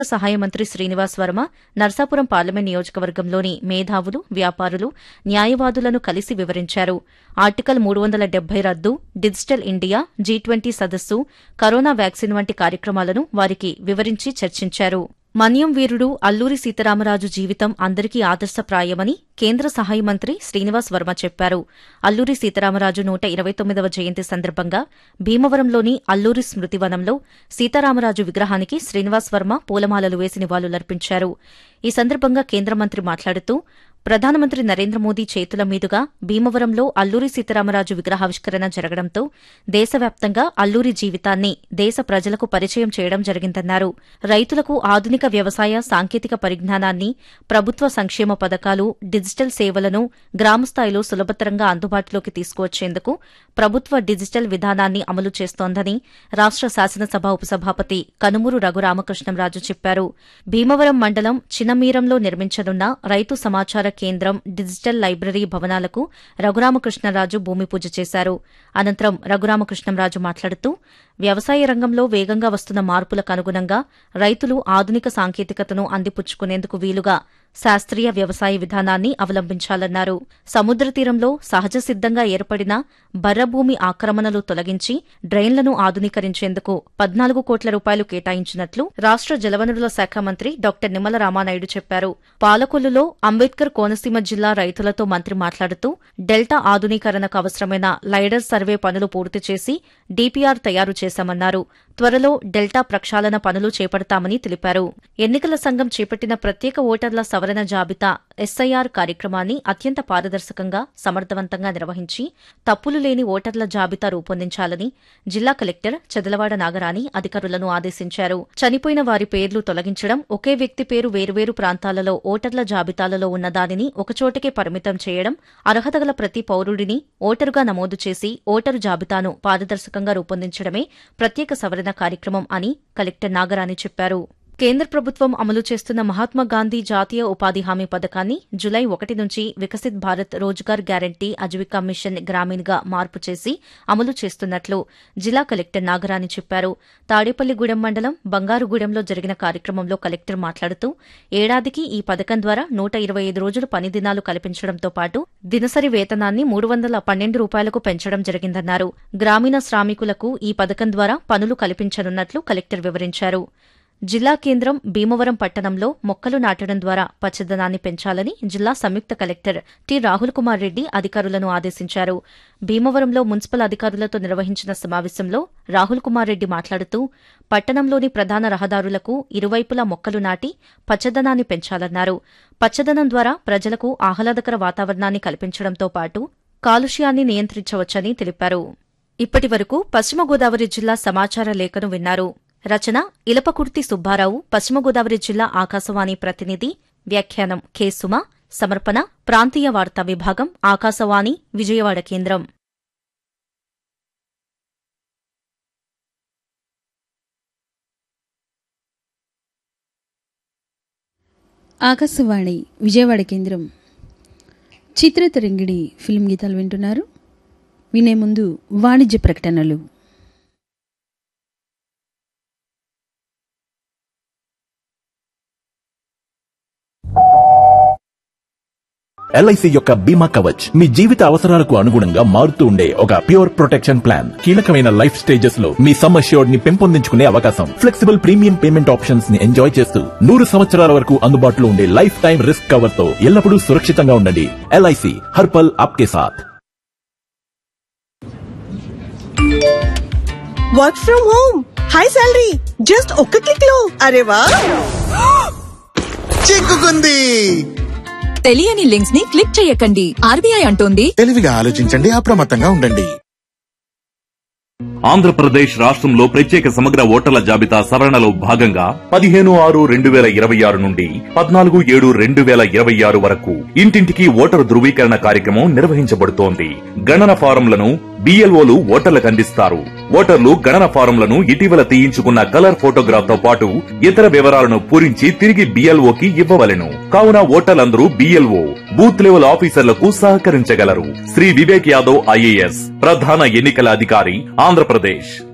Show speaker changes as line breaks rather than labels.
సహాయ మంత్రి శ్రీనివాస్ వర్మ నర్సాపురం పార్లమెంట్ నియోజకవర్గంలోని మేధావులు వ్యాపారులు న్యాయవాదులను కలిసి వివరించారు ఆర్టికల్ మూడు వందల డెబ్బై రద్దు డిజిటల్ ఇండియా జీ ట్వంటీ సదస్సు కరోనా వ్యాక్సిన్ వంటి కార్యక్రమాలను వారికి వివరించి చర్చించారు మన్యం వీరుడు అల్లూరి సీతారామరాజు జీవితం అందరికీ ఆదర్శప్రాయమని కేంద్ర సహాయ మంత్రి శ్రీనివాస్ వర్మ చెప్పారు అల్లూరి సీతారామరాజు నూట ఇరవై తొమ్మిదవ జయంతి సందర్భంగా భీమవరంలోని అల్లూరి స్మృతివనంలో సీతారామరాజు విగ్రహానికి శ్రీనివాస్ వర్మ పూలమాలలు వేసి నివాళులర్పించారు ఈ సందర్భంగా కేంద్ర మంత్రి మాట్లాడుతూ ప్రధానమంత్రి నరేంద్ర మోదీ చేతుల మీదుగా భీమవరంలో అల్లూరి సీతారామరాజు విగ్రహావిష్కరణ జరగడంతో దేశవ్యాప్తంగా అల్లూరి జీవితాన్ని దేశ ప్రజలకు పరిచయం చేయడం జరిగిందన్నారు రైతులకు ఆధునిక వ్యవసాయ సాంకేతిక పరిజ్ఞానాన్ని ప్రభుత్వ సంక్షేమ పథకాలు డిజిటల్ సేవలను గ్రామస్థాయిలో సులభతరంగా అందుబాటులోకి తీసుకువచ్చేందుకు ప్రభుత్వ డిజిటల్ విధానాన్ని అమలు చేస్తోందని రాష్ట శాసనసభ ఉపసభాపతి కనుమూరు రఘురామకృష్ణంరాజు చెప్పారు భీమవరం మండలం చినమీరంలో నిర్మించనున్న రైతు సమాచార కేంద్రం డిజిటల్ లైబ్రరీ భవనాలకు రఘురామకృష్ణరాజు భూమి పూజ చేశారు అనంతరం రఘురామకృష్ణంరాజు మాట్లాడుతూ వ్యవసాయ రంగంలో వేగంగా వస్తున్న మార్పులకు అనుగుణంగా రైతులు ఆధునిక సాంకేతికతను అందిపుచ్చుకునేందుకు వీలుగా శాస్త్రీయ వ్యవసాయ విధానాన్ని అవలంబించాలన్నారు సముద్ర తీరంలో సహజ సిద్దంగా ఏర్పడిన బర్రభూమి ఆక్రమణలు తొలగించి డ్రైన్లను ఆధునీకరించేందుకు పద్నాలుగు కోట్ల రూపాయలు కేటాయించినట్లు రాష్ట జలవనరుల శాఖ మంత్రి డాక్టర్ నిమ్మల రామానాయుడు చెప్పారు పాలకొల్లులో అంబేద్కర్ కోనసీమ జిల్లా రైతులతో మంత్రి మాట్లాడుతూ డెల్టా ఆధునీకరణకు అవసరమైన లైడర్ సర్వే పనులు పూర్తి చేసి డీపీఆర్ తయారు చేశామన్నారు త్వరలో డెల్టా ప్రక్షాళన పనులు చేపడతామని తెలిపారు ఎన్నికల సంఘం చేపట్టిన ప్రత్యేక ఓటర్ల సవరణ జాబితా ఎస్ఐఆర్ కార్యక్రమాన్ని అత్యంత పారదర్శకంగా సమర్థవంతంగా నిర్వహించి తప్పులు లేని ఓటర్ల జాబితా రూపొందించాలని జిల్లా కలెక్టర్ చెదలవాడ నాగరాణి అధికారులను ఆదేశించారు చనిపోయిన వారి పేర్లు తొలగించడం ఒకే వ్యక్తి పేరు వేరువేరు ప్రాంతాలలో ఓటర్ల జాబితాలలో ఉన్న దానిని ఒకచోటకే పరిమితం చేయడం అర్హత గల ప్రతి పౌరుడిని ఓటరుగా నమోదు చేసి ఓటరు జాబితాను పారదర్శకంగా రూపొందించడమే ప్రత్యేక సవరణ కార్యక్రమం అని కలెక్టర్ నాగరాణి చెప్పారు కేంద్ర ప్రభుత్వం అమలు చేస్తున్న మహాత్మా గాంధీ జాతీయ ఉపాధి హామీ పథకాన్ని జులై ఒకటి నుంచి వికసిత్ భారత్ రోజ్గార్ గ్యారంటీ అజీవికా మిషన్ గ్రామీణ్గా మార్పు చేసి అమలు చేస్తున్నట్లు జిల్లా కలెక్టర్ నాగరాణి చెప్పారు తాడేపల్లిగూడెం మండలం బంగారుగూడెంలో జరిగిన కార్యక్రమంలో కలెక్టర్ మాట్లాడుతూ ఏడాదికి ఈ పథకం ద్వారా నూట ఇరవై ఐదు రోజులు పని దినాలు కల్పించడంతో పాటు దినసరి వేతనాన్ని మూడు వందల పన్నెండు రూపాయలకు పెంచడం జరిగిందన్నారు గ్రామీణ శ్రామికులకు ఈ పథకం ద్వారా పనులు కల్పించనున్నట్లు కలెక్టర్ వివరించారు జిల్లా కేంద్రం భీమవరం పట్టణంలో మొక్కలు నాటడం ద్వారా పచ్చదనాన్ని పెంచాలని జిల్లా సంయుక్త కలెక్టర్ టి రాహుల్ కుమార్ రెడ్డి అధికారులను ఆదేశించారు భీమవరంలో మున్సిపల్ అధికారులతో నిర్వహించిన సమావేశంలో రాహుల్ కుమార్ రెడ్డి మాట్లాడుతూ పట్టణంలోని ప్రధాన రహదారులకు ఇరువైపులా మొక్కలు నాటి పచ్చదనాన్ని పెంచాలన్నారు పచ్చదనం ద్వారా ప్రజలకు ఆహ్లాదకర వాతావరణాన్ని కల్పించడంతో పాటు కాలుష్యాన్ని నియంత్రించవచ్చని తెలిపారు ఇప్పటి వరకు పశ్చిమ గోదావరి జిల్లా సమాచార లేఖను విన్నారు రచన ఇలపకుర్తి సుబ్బారావు పశ్చిమ గోదావరి జిల్లా ఆకాశవాణి ప్రతినిధి వ్యాఖ్యానం కె సుమ సమర్పణ ప్రాంతీయ వార్తా విభాగం ఆకాశవాణి విజయవాడ కేంద్రం
ఆకాశవాణి విజయవాడ కేంద్రం చిత్రతరంగిణి ఫిల్మ్ గీతాలు వింటున్నారు వినే ముందు వాణిజ్య ప్రకటనలు
ఎల్ఐసి యొక్క బీమా కవచ్ మీ జీవిత అవసరాలకు అనుగుణంగా మారుతూ ఉండే ఒక ప్యూర్ ప్రొటెక్షన్ ప్లాన్ కీలకమైన లైఫ్ స్టేజెస్ లో మీ సమ్ అష్యూర్డ్ ని పెంపొందించుకునే అవకాశం ఫ్లెక్సిబుల్ ప్రీమియం పేమెంట్ ఆప్షన్స్ ని ఎంజాయ్ చేస్తూ నూరు సంవత్సరాల వరకు అందుబాటులో ఉండే లైఫ్ టైం రిస్క్ కవర్ తో ఎల్లప్పుడూ సురక్షితంగా ఉండండి ఎల్ఐసి హర్పల్ ఆప్కే సాథ్
work from home high salary just ఒక్క క్లిక్ లో అరే వా
చిక్కుకుంది
తెలియని లింక్స్ ని క్లిక్ చేయకండి ఆర్బీఐ అంటోంది
తెలివిగా ఆలోచించండి అప్రమత్తంగా ఉండండి
ఆంధ్రప్రదేశ్ రాష్ట్రంలో ప్రత్యేక సమగ్ర ఓటర్ల జాబితా సవరణలో భాగంగా పదిహేను ఆరు రెండు వేల ఇరవై ఆరు నుండి పద్నాలుగు ఏడు రెండు వేల ఇరవై ఆరు వరకు ఇంటింటికి ఓటరు ధృవీకరణ కార్యక్రమం నిర్వహించబడుతోంది గణన ఫారంలను బిఎల్ఓలు ఓటర్లకు అందిస్తారు ఓటర్లు గణన ఫారంలను ఇటీవల తీయించుకున్న కలర్ ఫోటోగ్రాఫ్ తో పాటు ఇతర వివరాలను పూరించి తిరిగి బిఎల్ఓకి ఇవ్వవలెను కావున ఓటర్లందరూ బిఎల్ఓ బూత్ లెవెల్ ఆఫీసర్లకు సహకరించగలరు శ్రీ వివేక్ యాదవ్ ఐఏఎస్ ప్రధాన ఎన్నికల అధికారి ఆంధ్రప్రదేశ్